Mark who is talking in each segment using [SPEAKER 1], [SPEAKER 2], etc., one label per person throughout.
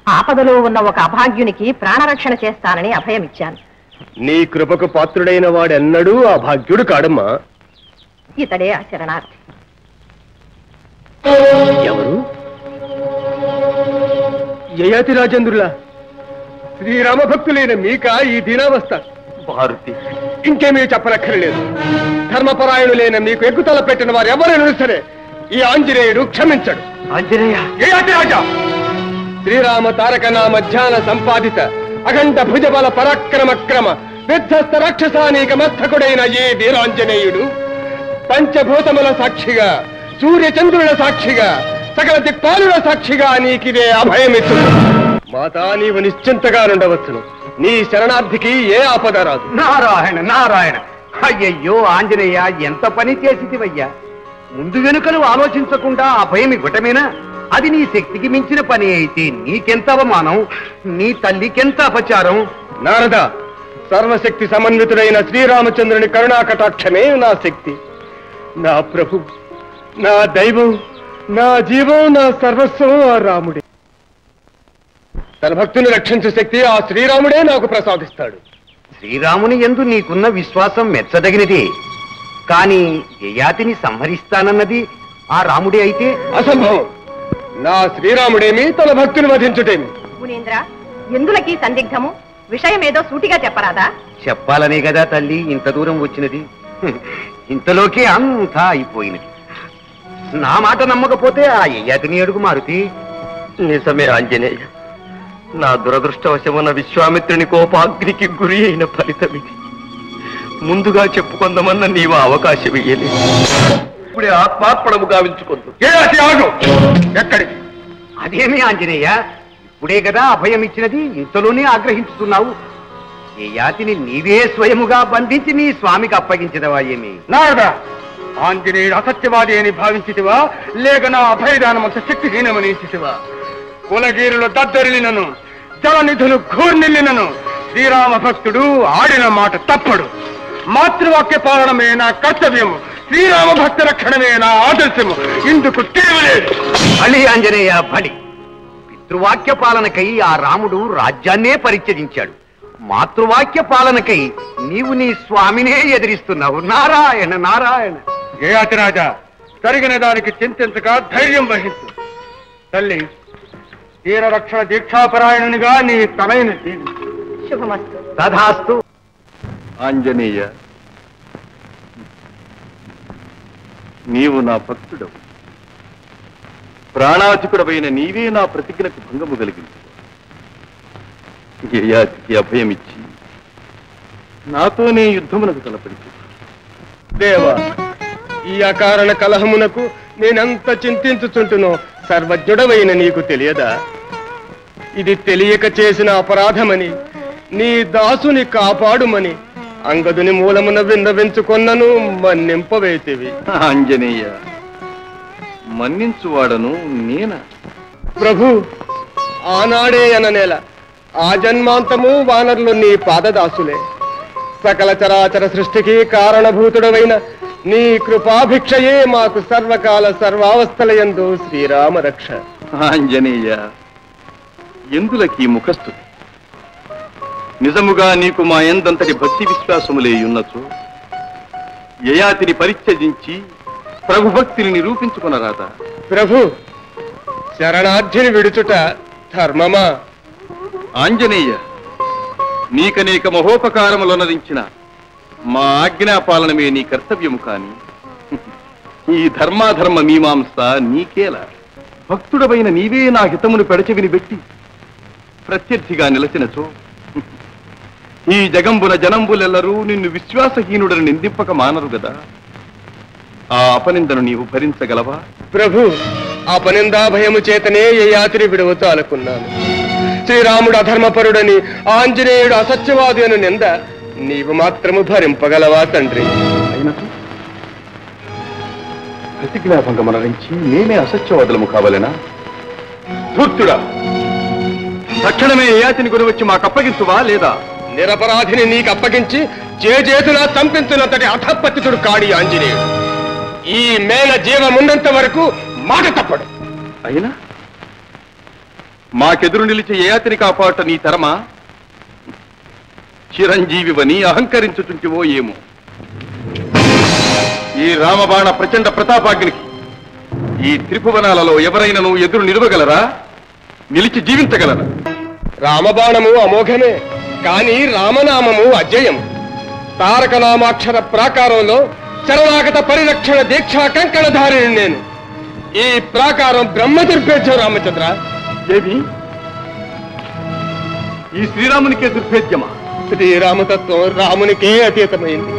[SPEAKER 1] ఆపదలో ఉన్న ఒక అభాగ్యునికి ప్రాణరక్షణ చేస్తానని అభయమిచ్చాను
[SPEAKER 2] నీ కృపకు పాత్రుడైన వాడెన్నడూ ఆ భాగ్యుడు కాడమ్మా
[SPEAKER 1] ఇతడే ఆ శరణార్థి
[SPEAKER 2] ఎవరు యయాతి రాజేంద్రుల శ్రీరామ భక్తులైన మీక ఈ దీనావస్థ
[SPEAKER 3] భారతి
[SPEAKER 2] ఇంకేమీ చెప్పనక్కర్లేదు ధర్మపరాయణులైన మీకు ఎక్కుతల పెట్టిన వారు ఎవరైనా సరే ఈ ఆంజనేయుడు క్షమించడు
[SPEAKER 3] ఆంజనేయ
[SPEAKER 2] యయాతి రాజా శ్రీరామ తారక నామ ధ్యాన సంపాదిత అఖండ భుజబల పరాక్రమ క్రమ విధ్వస్త రాక్షసానీక మస్తకుడైన ఈ వీరాంజనేయుడు పంచభూతముల సాక్షిగా సూర్య చంద్రుల సాక్షిగా సకల దిక్పాలుల సాక్షిగా నీకిదే అభయమిచ్చు మాతా నీవు నిశ్చింతగా నుండవచ్చును నీ శరణార్థికి ఏ ఆపద రాదు
[SPEAKER 3] నారాయణ నారాయణ అయ్యయ్యో ఆంజనేయ ఎంత పని చేసిదివయ్యా ముందు వెనుకలు ఆలోచించకుండా అభయం ఇవ్వటమేనా అది నీ శక్తికి మించిన పని అయితే నీకెంత అవమానం నీ తల్లికెంత అపచారం
[SPEAKER 2] నారద సర్వశక్తి సమన్వితుడైన శ్రీరామచంద్రుని కరుణా కటాక్షమే నా శక్తి నా ప్రభు నా దైవం నా జీవం నా సర్వస్వం ఆ రాముడే తన భక్తుని రక్షించే శక్తి ఆ శ్రీరాముడే నాకు ప్రసాదిస్తాడు
[SPEAKER 3] శ్రీరాముని ఎందు నీకున్న విశ్వాసం మెచ్చదగినది కాని యయాతిని సంహరిస్తానన్నది ఆ రాముడే అయితే
[SPEAKER 2] అసంభవం నా శ్రీరాముడేమి తన భక్తుని వధించుటేమి
[SPEAKER 1] మునీంద్ర ఎందులకి సందిగ్ధము విషయమేదో సూటిగా చెప్పరాదా
[SPEAKER 3] చెప్పాలనే కదా తల్లి ఇంత దూరం వచ్చినది హ్మ్. ఇంతలోకే అంతా అయిపోయినది నా మాట నమ్మకపోతే ఆ యయాతిని అడుగు మారుతి
[SPEAKER 4] నిజమే ఆంజనేయ నా దురదృష్టవశమున విశ్వామిత్రుని కోపాగ్నికి గురి అయిన ఫలితం ఇది ముందుగా చెప్పుకుందామన్న నీవు అవకాశం ఇయ్యలేదు ఇప్పుడే ఆత్మార్పణము గావించుకుందు
[SPEAKER 2] యయాతి ఆగు ఎక్కడికి
[SPEAKER 3] అదేమి ఆంజనేయ ఇప్పుడే కదా అభయం ఇచ్చినది ఇంతలోనే ఆగ్రహించుతున్నావు యయాతిని నీవే స్వయముగా బంధించి నీ స్వామికి అప్పగించదవా ఏమి
[SPEAKER 2] నారద ఆంజనేయుడు అసత్యవాది అని భావించితివా లేక నా అభయదానమంత శక్తిహీనమని ఇచ్చితివా కులగీరులు దద్దరిలినను జలనిధులు ఘూర్నిల్లినను శ్రీరామ భక్తుడు ఆడిన మాట తప్పడు మాతృవాక్య పాలనమే నా కర్తవ్యము శ్రీరామ భక్త రక్షణమే నా ఆదర్శము ఇందుకు తీరలేదు
[SPEAKER 3] బలి ఆంజనేయ బలి పితృవాక్య పాలనకై ఆ రాముడు రాజ్యాన్నే పరిత్యజించాడు మాతృవాక్య పాలనకై నీవు నీ స్వామినే ఎదిరిస్తున్నావు నారాయణ నారాయణ
[SPEAKER 2] జయాతి రాజా జరిగిన దానికి చింతించక ధైర్యం వహించు తల్లి తీర రక్షణ దీక్షాపరాయణునిగా నీ తలైన దీవించు.
[SPEAKER 1] శుభమస్తు
[SPEAKER 3] తథాస్తు
[SPEAKER 4] ఆంజనేయ నీవు నా భక్తుడవు ప్రాణాధికుడవైన నీవే నా ప్రతిజ్ఞకు భంగము కలిగించు యయాతికి అభయమిచ్చి నాతోనే యుద్ధమునకు తలపడిచు
[SPEAKER 2] దేవా ఈ అకారణ కలహమునకు నేనెంత చింతించుచుంటునో సర్వజ్ఞుడవైన నీకు తెలియదా ఇది తెలియక చేసిన అపరాధమని నీ దాసుని కాపాడుమని అంగదుని మూలమున విన్నవించుకొన్నను మన్నింపవేతివి
[SPEAKER 4] ఆంజనేయ మన్నించువాడను నేనా
[SPEAKER 2] ప్రభు ఆనాడే అననేల ఆ జన్మాంతము వానరులు నీ పాదదాసులే సకల చరాచర సృష్టికి కారణభూతుడవైన నీ కృపాభిక్షయే మాకు సర్వకాల సర్వావస్థలయందు శ్రీరామ రక్ష
[SPEAKER 4] ఆంజనేయ ఎందులకి ముఖస్థుతి నిజముగా నీకు మా ఎందంతటి భక్తి విశ్వాసములే ఉన్నచో యయాతిని పరిత్యజించి ప్రభుభక్తిని నిరూపించుకునరాదా
[SPEAKER 2] ప్రభు శరణార్థిని విడుచుట ధర్మమా
[SPEAKER 4] ఆంజనేయ నీకనేక మహోపకారములనరించిన మా ఆజ్ఞాపాలనమే నీ కర్తవ్యము కాని ఈ ధర్మాధర్మ మీమాంస నీకేలా భక్తుడవైన నీవే నా హితమును పెడచెవిని పెట్టి ప్రత్యర్థిగా నిలచినచో ఈ జగంబున జనంబులెల్లరూ నిన్ను విశ్వాసహీనుడని నిందింపక మానరు గదా ఆ అపనిందను నీవు భరించగలవా
[SPEAKER 2] ప్రభు అపనిందాభయము చేతనే ఏ యాత్రి విడవతో అనుకున్నాను శ్రీరాముడు అధర్మపరుడని ఆంజనేయుడు అసత్యవాది అని నింద నీవు మాత్రము భరింపగలవా తండ్రి
[SPEAKER 4] అయినట్టు ప్రతిజ్ఞాభంగమనరించి మేమే అసత్యవాదులము కావాలనా ధూర్తుడా తక్షణమే యాతిని గురి వచ్చి మాకు అప్పగించువా లేదా
[SPEAKER 2] నిరపరాధిని నీకు అప్పగించి చేతులా చంపించినంతటి అధపతితుడు కాడి ఆంజనేయుడు ఈ మేల జీవమున్నంత వరకు మాట తప్పడు
[SPEAKER 4] అయినా మాకెదురు నిలిచి యయాతిని కాపాట నీ తరమా చిరంజీవివని అహంకరించుచుంటివో ఏమో ఈ రామబాణ ప్రచండ ప్రతాపాగ్నికి ఈ త్రిభువనాలలో ఎవరైనను ఎదురు నిలవగలరా నిలిచి జీవించగలరా
[SPEAKER 2] రామబాణము అమోఘమే కాని రామనామము అజయం తారక నామాక్షర ప్రాకారంలో శరణాగత పరిరక్షణ దీక్షా కంకణధారిని నేను ఈ ప్రాకారం బ్రహ్మ దుర్భేద్యం రామచంద్ర
[SPEAKER 4] ఏమి ఈ శ్రీరామునికే దుర్భేద్యమా
[SPEAKER 2] శ్రీరామతత్వం రామునికే అతీతమైంది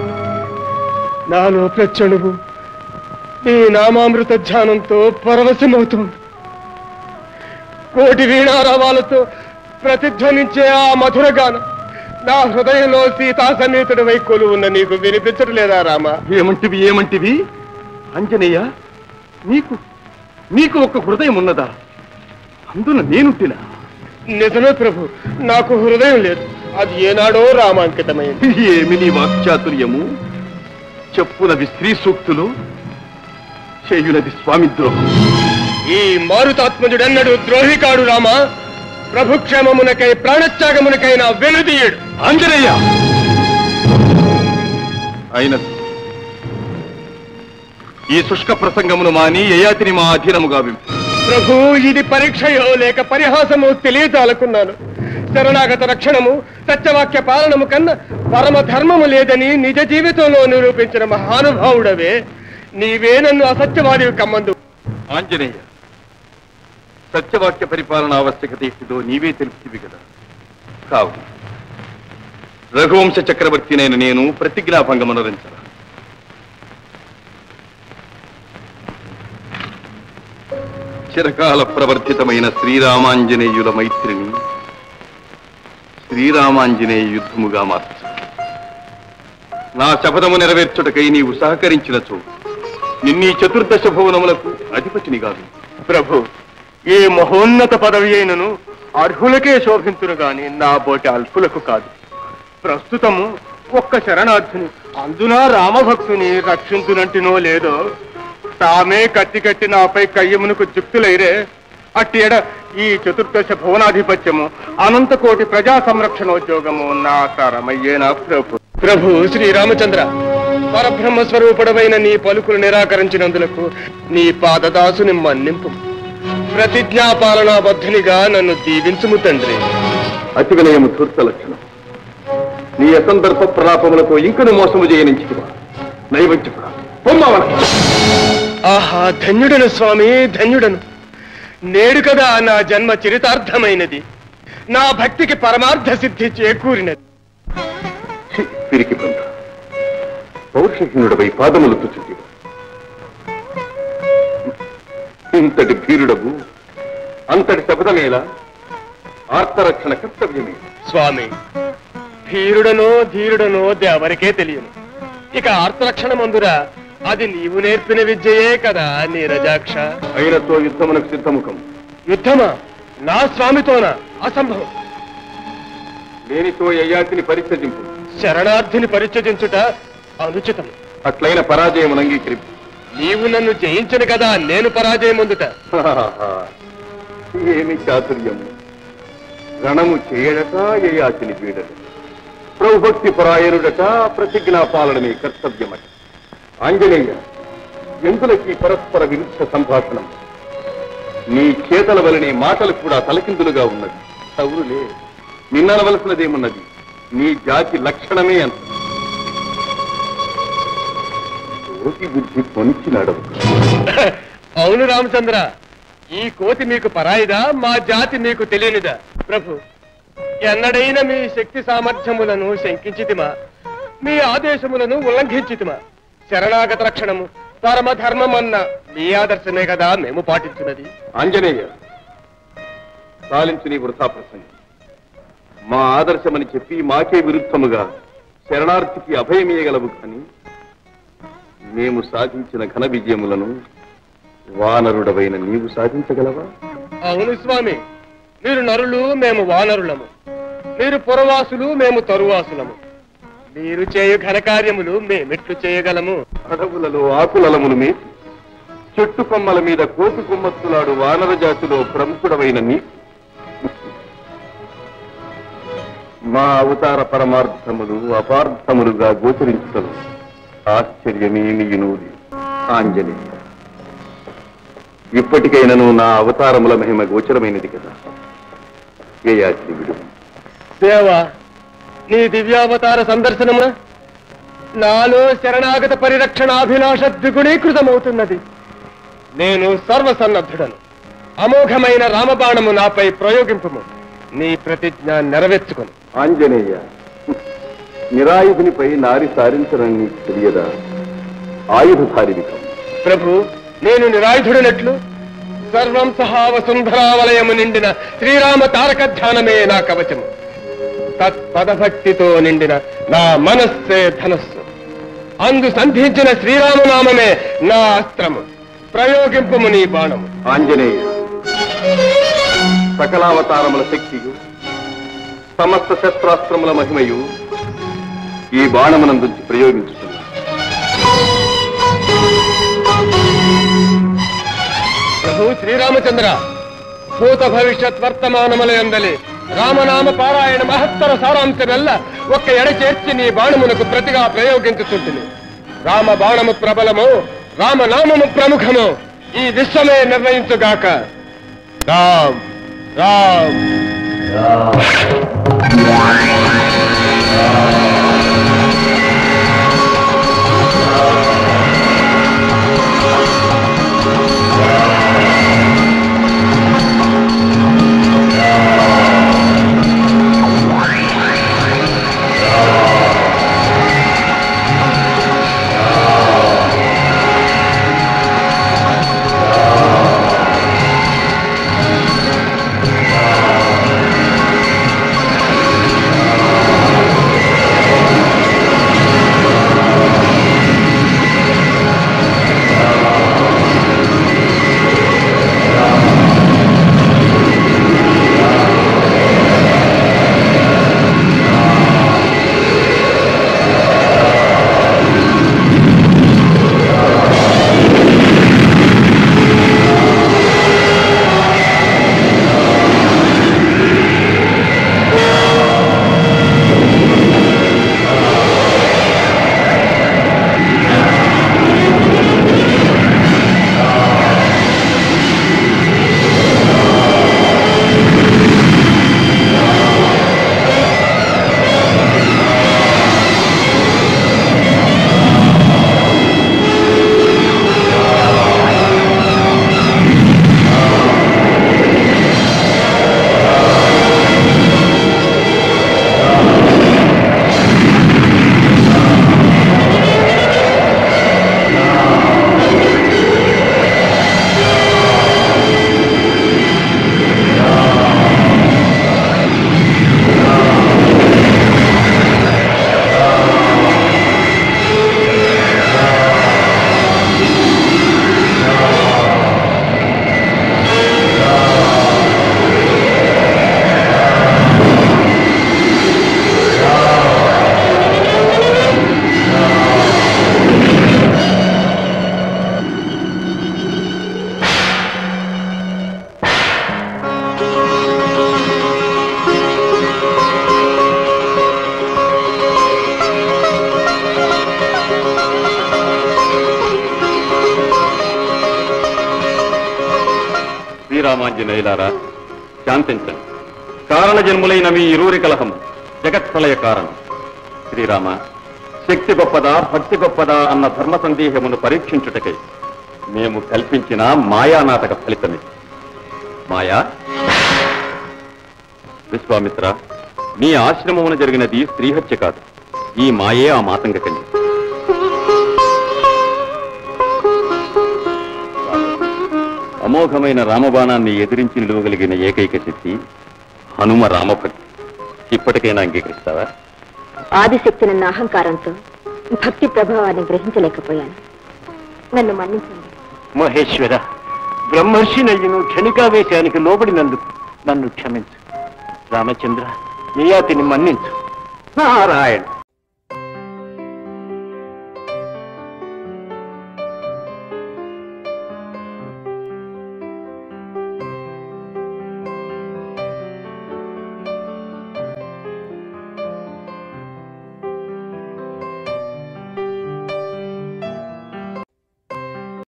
[SPEAKER 2] నాలో ప్రచణువు ఈ నామామృత ధ్యానంతో పరవశమవుతోంది కోటి వీణారావాలతో ప్రతిధ్వనించే ఆ మధుర గానం నా హృదయంలో సీతా సమేతుడి వైకోలు ఉన్న నీకు వినిపించట్లేదా రామా
[SPEAKER 4] ఏమంటివి ఏమంటివి అంజనేయ నీకు నీకు ఒక హృదయం ఉన్నదా అందున నేనుంటినా
[SPEAKER 2] నిజమే ప్రభు నాకు హృదయం లేదు అది ఏనాడో రామాంకితమైంది
[SPEAKER 4] ఏమి నీ వాక్చాతుర్యము చెప్పునవి స్త్రీ సూక్తులు చేయునది స్వామి ద్రోహం
[SPEAKER 2] ఈ మారుతాత్మజుడన్నడు ద్రోహికాడు రామా ప్రభుక్షేమమునకై ప్రాణత్యాగమునకైనా వెనుదీయుడు
[SPEAKER 4] ఆంజనేయ అయినది ఈ శుష్క ప్రసంగమును మాని యయాతిని మా అధీనముగా వింపు
[SPEAKER 2] ప్రభు ఇది పరీక్షయో లేక పరిహాసమో తెలియజాలకున్నాను శరణాగత రక్షణము సత్యవాక్య పాలనము కన్నా పరమ ధర్మము లేదని నిజ జీవితంలో నిరూపించిన మహానుభావుడవే నీవే నన్ను అసత్యవాదివి కమ్మందు
[SPEAKER 4] ఆంజనేయ సత్యవాక్య పరిపాలన ఆవశ్యకత ఏమిటో నీవే తెలుపుతివి కదా కావు రఘువంశ చక్రవర్తినైన నేను ప్రతిజ్ఞాభంగం అనురించరా చిరకాల ప్రవర్తితమైన శ్రీరామాంజనేయుల మైత్రిని శ్రీరామాంజనేయ యుద్ధముగా మార్చు నా శపథము నెరవేర్చుటకై నీవు సహకరించినచో నిన్నీ చతుర్దశ భువనములకు అధిపతిని కాదు
[SPEAKER 2] ప్రభు ఈ మహోన్నత పదవి అయినను అర్హులకే శోభించును గాని నా బోటి అల్పులకు కాదు ప్రస్తుతము ఒక్క శరణార్థుని అందునా రామభక్తుని రక్షించునంటినో లేదో తామే కత్తి కట్టి నాపై కయ్యమునకు జుక్తులైరే అట్టి ఎడ ఈ చతుర్దశ భువనాధిపత్యము అనంత కోటి ప్రజా సంరక్షణోద్యోగము నా తరమయ్యేనా ప్రభు ప్రభు శ్రీరామచంద్ర పరబ్రహ్మ స్వరూపుడమైన నీ పలుకులు నిరాకరించినందులకు నీ పాదదాసుని మన్నింపు ప్రతిజ్ఞాపాలనాబద్ధునిగా నన్ను దీవించుము తండ్రి
[SPEAKER 4] అతి వినయము ధూర్త లక్షణం నీ అసందర్భ ప్రలాపములతో ఇంకను మోసము చేయనించుకువా నైవంచుకురా పొమ్మవన
[SPEAKER 2] ఆహా ధన్యుడను స్వామి ధన్యుడను నేడు కదా నా జన్మ చరితార్థమైనది నా భక్తికి పరమార్థ సిద్ధి చేకూరినది
[SPEAKER 4] పిరికి బృంద పౌరుషహీనుడపై పాదములు తుచుటి ఇంతటి భీరుడవు అంతటి శపథమేలా ఆర్తరక్షణ కర్తవ్యమే
[SPEAKER 2] స్వామి ధీరుడనో ధీరుడనో దేవరికే తెలియను ఇక ఆర్తరక్షణ మందురా అది నీవు నేర్పిన విద్యయే కదా నీరజాక్ష
[SPEAKER 4] అయినతో యుద్ధమునకు సిద్ధముఖం
[SPEAKER 2] యుద్ధమా నా స్వామితోనా అసంభవం
[SPEAKER 4] లేనితో యయాతిని పరిత్యజింపు
[SPEAKER 2] శరణార్థిని పరిచయించుట అనుచితం
[SPEAKER 4] అట్లైన పరాజయమును అంగీకరింపు
[SPEAKER 2] నీవు నన్ను జయించను కదా నేను పరాజయముందుట
[SPEAKER 4] ఏమి చాతుర్యము రణము చేయడట యయాతిని వీడట ప్రభుభక్తి పరాయణుడట ప్రతిజ్ఞా పాలనమే కర్తవ్యమట ఆంజనేయ ఎందులకి పరస్పర విరుద్ధ సంభాషణం నీ చేతల వలనే మాటలు కూడా తలకిందులుగా ఉన్నది అవునులే నిన్ననవలసినదేమున్నది నీ జాతి లక్షణమే అంత కోటి బుద్ధి పొంచి నడవు
[SPEAKER 2] అవును రామచంద్ర ఈ కోతి మీకు పరాయిదా మా జాతి మీకు తెలియనిదా ప్రభు ఎన్నడైనా మీ శక్తి సామర్థ్యములను శంకించితిమా మీ ఆదేశములను ఉల్లంఘించితిమా శరణాగత రక్షణము పరమధర్మమన్న మీ ఆదర్శమే కదా మేము పాటించున్నది
[SPEAKER 4] ఆంజనేయ సాలించు నీ వృథా ప్రసంగం మా ఆదర్శమని చెప్పి మాకే విరుద్ధముగా శరణార్థికి అభయమీయగలవు కానీ మేము సాధించిన ఘన విజయములను వానరుడవైన నీవు సాధించగలవా
[SPEAKER 2] అవును స్వామి మీరు నరులు మేము వానరులము మీరు పురవాసులు మేము తరువాసులము మీరు చేయు ఘనకార్యములు మేమెట్లు చేయగలము
[SPEAKER 4] అడవులలో ఆకులలమును మేసి చెట్టు కొమ్మల మీద కోతి కొమ్మత్తులాడు వానర జాతిలో ప్రముఖుడవైన నీ మా అవతార పరమార్థములు అపార్థములుగా గోచరించటం ఆశ్చర్యమేమి నూది ఆంజనేయ ఇప్పటికైనను నా అవతారముల మహిమ గోచరమైనది కదా యయాతి విడు
[SPEAKER 2] దేవా నీ దివ్యావతార సందర్శనమున నాలో శరణాగత పరిరక్షణాభిలాష ద్విగుణీకృతమవుతున్నది నేను సర్వసన్నద్ధుడను అమోఘమైన రామబాణము నాపై ప్రయోగింపుము నీ ప్రతిజ్ఞ నెరవేర్చుకును
[SPEAKER 4] ఆంజనేయ నిరాయుధునిపై నారి సారించడం నీకు తెలియదా ఆయుధధారివి కావు.
[SPEAKER 2] ప్రభు నేను నిరాయుధుడినట్లు సర్వం సహా వసుంధరావలయము నిండిన శ్రీరామ తారక ధ్యానమే నా కవచము తత్పదభక్తితో నిండిన నా మనస్సే ధనస్సు అందు సంధించిన శ్రీరామనామమే నా అస్త్రము ప్రయోగింపము నీ బాణము
[SPEAKER 4] ఆంజనేయ సకలావతారముల శక్తియు సమస్త శస్త్రాస్త్రముల మహిమయు ఈ బాణమునందుంచి ప్రయోగించుతున్నా
[SPEAKER 2] ప్రభు శ్రీరామచంద్ర భూత భవిష్యత్ వర్తమానములయందలి రామనామ పారాయణ మహత్తర సారాంశమెల్ల ఒక్క ఎడ చేర్చి నీ బాణమునకు ప్రతిగా ప్రయోగించుతుంటుంది రామ బాణము ప్రబలము రామనామము ప్రముఖము ఈ విశ్వమే నిర్ణయించుగాక రామ్ రామ్
[SPEAKER 4] శ్రీరామాంజనేయులారా శాంతించండి కారణ జన్ములైన మీ ఇరువురి కలహం జగత్ప్రలయ కారణం శ్రీరామ శక్తి గొప్పదా భక్తి గొప్పదా అన్న ధర్మ సందేహమును పరీక్షించుటకై మేము కల్పించిన మాయానాటక ఫలితమే మాయా విశ్వామిత్ర మీ ఆశ్రమమున జరిగినది స్త్రీహత్య కాదు ఈ మాయే ఆ మాతంగ కన్య అమోఘమైన రామబాణాన్ని ఎదిరించి నిలువగలిగిన ఏకైక శక్తి హనుమ రామభక్తి ఇప్పటికైనా అంగీకరిస్తావా
[SPEAKER 5] ఆదిశక్తినన్న అహంకారంతో భక్తి ప్రభావాన్ని గ్రహించలేకపోయాను నన్ను మన్నించండి
[SPEAKER 6] మహేశ్వర బ్రహ్మర్షినయ్యను క్షణికావేశానికి లోబడినందుకు నన్ను క్షమించు రామచంద్ర యయాతిని మన్నించు
[SPEAKER 3] నారాయణ